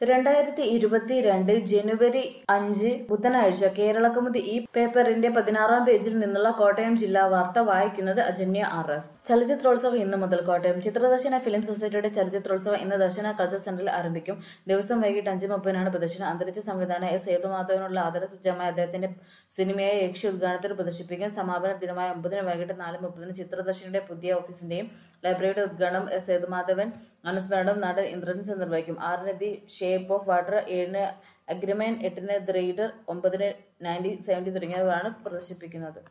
രണ്ടായിരത്തി ഇരുപത്തിരണ്ട് ജനുവരി അഞ്ച് ബുധനാഴ്ച കേരളകൗമുദി ഈ പേപ്പറിന്റെ പതിനാറാം പേജിൽ നിന്നുള്ള കോട്ടയം ജില്ലാ വാർത്ത വായിക്കുന്നത് അജന്യ ആർ എസ് ചലച്ചിത്രോത്സവം ഇന്ന് മുതൽ കോട്ടയം ചിത്രദർശന ഫിലിം സൊസൈറ്റിയുടെ ചലച്ചിത്രോത്സവം ഇന്ന് ദർശന കൾച്ചർ സെന്ററിൽ ആരംഭിക്കും ദിവസം വൈകിട്ട് അഞ്ച് മുപ്പതിനാണ് പ്രദർശനം അന്തരിച്ച സംവിധാന എസ് സേതുമാധവനുള്ള ആദരസൂചകമായ അദ്ദേഹത്തിന്റെ സിനിമയായ യക്ഷി ഉദ്ഘാടനത്തിൽ പ്രദർശിപ്പിക്കും സമാപന ദിനമായ ഒമ്പതിന് വൈകിട്ട് നാല് മുപ്പതിന് ചിത്രദർശിനിയുടെ പുതിയ ഓഫീസിന്റെയും ലൈബ്രറിയുടെ ഉദ്ഘാടനം എസ് സേതുമാധവൻ അനുസ്മരണം നടൻ ഇന്ദ്രൻസ് നിർവഹിക്കും ആറിന് ദി ഷേപ്പ് ഓഫ് വാട്ടർ ഏഴിന് അഗ്രിമെന്റ് എട്ടിന് ദ റീഡർ ഒമ്പതിന് നയൻറ്റീൻ സെവൻറ്റി തുടങ്ങിയവയാണ് പ്രദർശിപ്പിക്കുന്നത്